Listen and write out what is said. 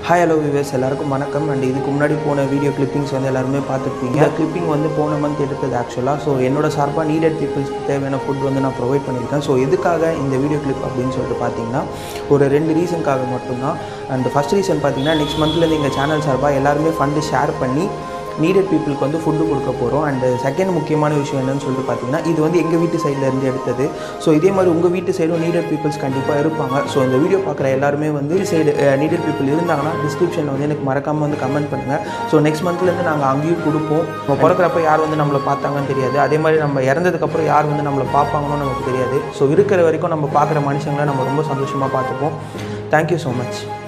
hi hello wives எல்லாருக்கும் வணக்கம் and இதுக்கு முன்னாடி போன வீடியோ கிளிப்பிங்ஸ் வந்து எல்லாருமே பார்த்துருப்பீங்க கிளிப்பிங் வந்து போன மந்த் எடுத்தது ஆக்சுவலாக ஸோ என்னோட சார்பாக நீடட் பீப்புள்ஸ்க்கு தேவையான ஃபுட் வந்து நான் ப்ரொவைட் பண்ணியிருக்கேன் ஸோ எதுக்காக இந்த வீடியோ கிளிப் அப்படின்னு சொல்லிட்டு பார்த்தீங்கன்னா ஒரு ரெண்டு ரீசனுக்காக மட்டும்தான் அண்ட் ஃபஸ்ட் ரீசன் பார்த்தீங்கன்னா நெக்ஸ்ட் மந்த்லேருந்து எங்கள் சேனல் சார்பாக எல்லாருமே ஃபண்டு ஷேர் பண்ணி நீடட் பீப்புளுக்கு வந்து ஃபுட்டு கொடுக்க போகிறோம் அண்ட் செகண்ட் முக்கியமான விஷயம் என்னன்னு சொல்லிட்டு பார்த்தீங்கன்னா இது வந்து எங்கள் வீட்டு சைடில் இருந்து எடுத்தது ஸோ இதே மாதிரி உங்கள் வீட்டு சைடும் நீடட் பீப்புள்ஸ் கண்டிப்பாக இருப்பாங்க ஸோ இந்த வீடியோ பார்க்குற எல்லாருமே வந்து சைடு நீடட் பீப்புள் இருந்தாங்கன்னா டிஸ்கிரிப்ஷனில் வந்து எனக்கு மறக்காமல் வந்து கமெண்ட் பண்ணுங்கள் ஸோ நெக்ஸ்ட் மந்த்லேருந்து நாங்கள் அங்கேயும் கொடுப்போம் நம்ம பிறக்கிறப்ப யார் வந்து நம்மளை பார்த்தாங்கன்னு தெரியாது அதே மாதிரி நம்ம இறந்ததுக்கப்புறம் யார் வந்து நம்மளை பார்ப்பாங்கன்னு நமக்கு தெரியாது ஸோ இருக்கிற வரைக்கும் நம்ம பார்க்குற மனுஷங்களை நம்ம ரொம்ப சந்தோஷமாக பார்த்துப்போம் தேங்க்யூ ஸோ மச்